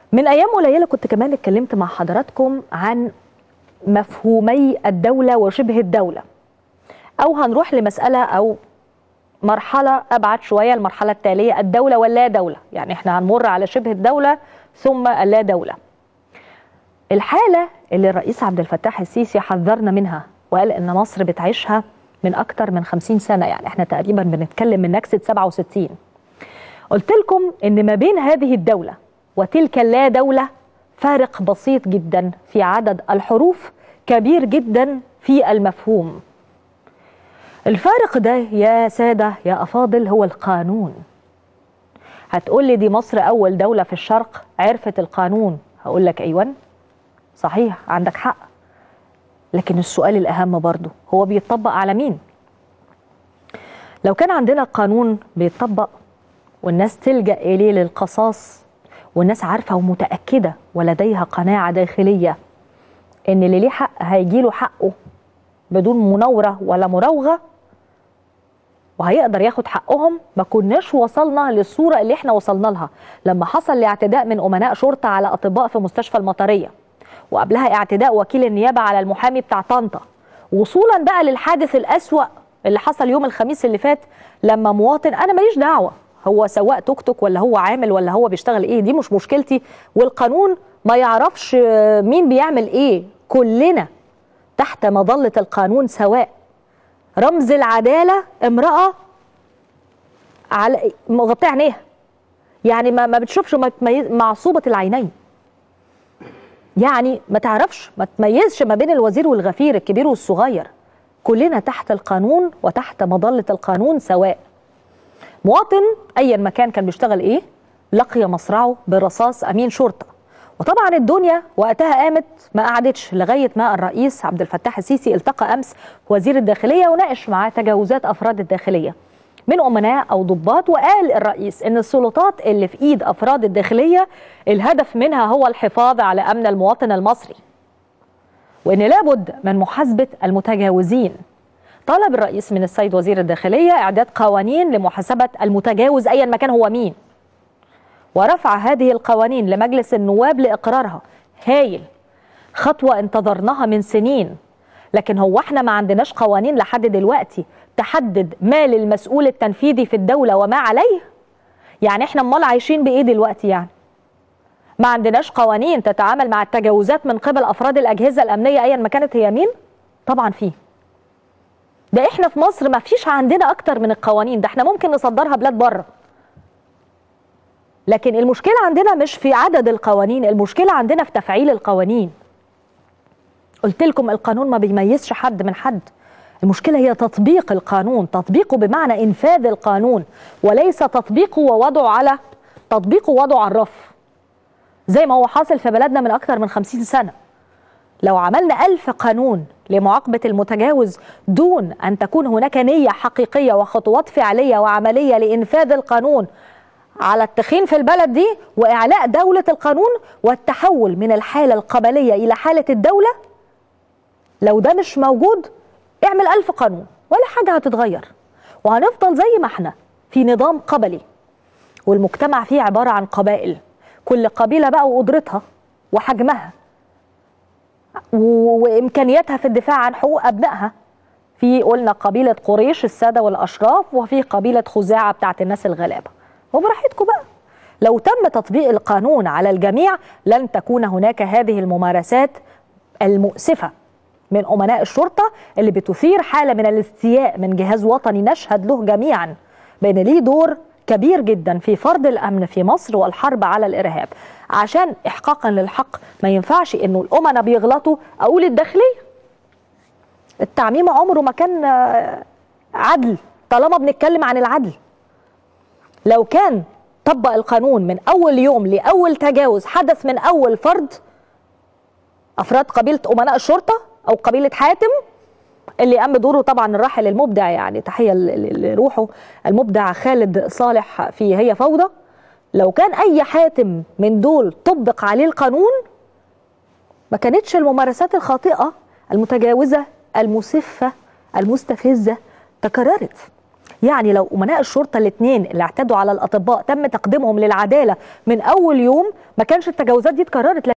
من ايام قليله كنت كمان اتكلمت مع حضراتكم عن مفهومي الدوله وشبه الدوله او هنروح لمساله او مرحله ابعد شويه المرحله التاليه الدوله واللا دوله يعني احنا هنمر على شبه الدوله ثم اللا دوله الحاله اللي الرئيس عبد الفتاح السيسي حذرنا منها وقال ان مصر بتعيشها من اكتر من 50 سنه يعني احنا تقريبا بنتكلم من نكسه 67 قلت لكم ان ما بين هذه الدوله وتلك اللا دوله فارق بسيط جدا في عدد الحروف كبير جدا في المفهوم الفارق ده يا ساده يا افاضل هو القانون هتقول لي دي مصر اول دوله في الشرق عرفت القانون هقول لك ايوه صحيح عندك حق لكن السؤال الاهم برضه هو بيتطبق على مين لو كان عندنا قانون بيتطبق والناس تلجا اليه للقصاص والناس عارفه ومتاكده ولديها قناعه داخليه ان اللي ليه حق هيجي له حقه بدون مناوره ولا مراوغه وهيقدر ياخد حقهم ما كناش وصلنا للصوره اللي احنا وصلنا لها لما حصل الاعتداء من امناء شرطه على اطباء في مستشفى المطريه وقبلها اعتداء وكيل النيابه على المحامي بتاع طنطا وصولا بقى للحادث الاسوا اللي حصل يوم الخميس اللي فات لما مواطن انا ماليش دعوه هو سواق توك توك ولا هو عامل ولا هو بيشتغل ايه دي مش مشكلتي والقانون ما يعرفش مين بيعمل ايه كلنا تحت مظله القانون سواء رمز العداله امراه على مغطيه عينيها يعني ما, ما بتشوفش معصوبه العينين يعني ما تعرفش ما تميزش ما بين الوزير والغفير الكبير والصغير كلنا تحت القانون وتحت مظله القانون سواء مواطن ايا مكان كان بيشتغل ايه لقي مصرعه برصاص امين شرطه وطبعا الدنيا وقتها قامت ما قعدتش لغايه ما الرئيس عبد الفتاح السيسي التقى امس وزير الداخليه وناقش معاه تجاوزات افراد الداخليه من امناء او ضباط وقال الرئيس ان السلطات اللي في ايد افراد الداخليه الهدف منها هو الحفاظ على امن المواطن المصري وان لابد من محاسبه المتجاوزين طلب الرئيس من السيد وزير الداخليه اعداد قوانين لمحاسبه المتجاوز ايا ما كان هو مين ورفع هذه القوانين لمجلس النواب لاقرارها هايل خطوه انتظرناها من سنين لكن هو احنا ما عندناش قوانين لحد دلوقتي تحدد ما للمسؤول التنفيذي في الدوله وما عليه يعني احنا امال عايشين بايه دلوقتي يعني ما عندناش قوانين تتعامل مع التجاوزات من قبل افراد الاجهزه الامنيه ايا ما كانت هي مين طبعا فيه ده احنا في مصر ما فيش عندنا اكتر من القوانين ده احنا ممكن نصدرها بلاد بره لكن المشكله عندنا مش في عدد القوانين المشكله عندنا في تفعيل القوانين قلت لكم القانون ما بيميزش حد من حد المشكله هي تطبيق القانون تطبيقه بمعنى انفاذ القانون وليس تطبيقه ووضعه على تطبيقه ووضعه على الرف زي ما هو حاصل في بلدنا من اكثر من خمسين سنه لو عملنا ألف قانون لمعاقبة المتجاوز دون أن تكون هناك نية حقيقية وخطوات فعلية وعملية لإنفاذ القانون على التخين في البلد دي وإعلاء دولة القانون والتحول من الحالة القبلية إلى حالة الدولة لو ده مش موجود اعمل ألف قانون ولا حاجة هتتغير وهنفضل زي ما احنا في نظام قبلي والمجتمع فيه عبارة عن قبائل كل قبيلة بقى وقدرتها وحجمها وامكانياتها في الدفاع عن حقوق ابنائها في قلنا قبيله قريش الساده والاشراف وفي قبيله خزاعه بتاعت الناس الغلابه وبراحتكم بقى لو تم تطبيق القانون على الجميع لن تكون هناك هذه الممارسات المؤسفه من امناء الشرطه اللي بتثير حاله من الاستياء من جهاز وطني نشهد له جميعا بان ليه دور كبير جدا في فرض الامن في مصر والحرب على الارهاب عشان احقاقا للحق ما ينفعش انه الامناء بيغلطوا اقول الداخليه التعميم عمره ما كان عدل طالما بنتكلم عن العدل لو كان طبق القانون من اول يوم لاول تجاوز حدث من اول فرد افراد قبيله امناء الشرطه او قبيله حاتم اللي قام بدوره طبعا الراحل المبدع يعني تحيه لروحه المبدع خالد صالح في هي فوضى لو كان اي حاتم من دول طبق عليه القانون ما كانتش الممارسات الخاطئه المتجاوزه المسفه المستفزه تكررت يعني لو امناء الشرطه الاثنين اللي اعتدوا على الاطباء تم تقديمهم للعداله من اول يوم ما كانش التجاوزات دي اتكررت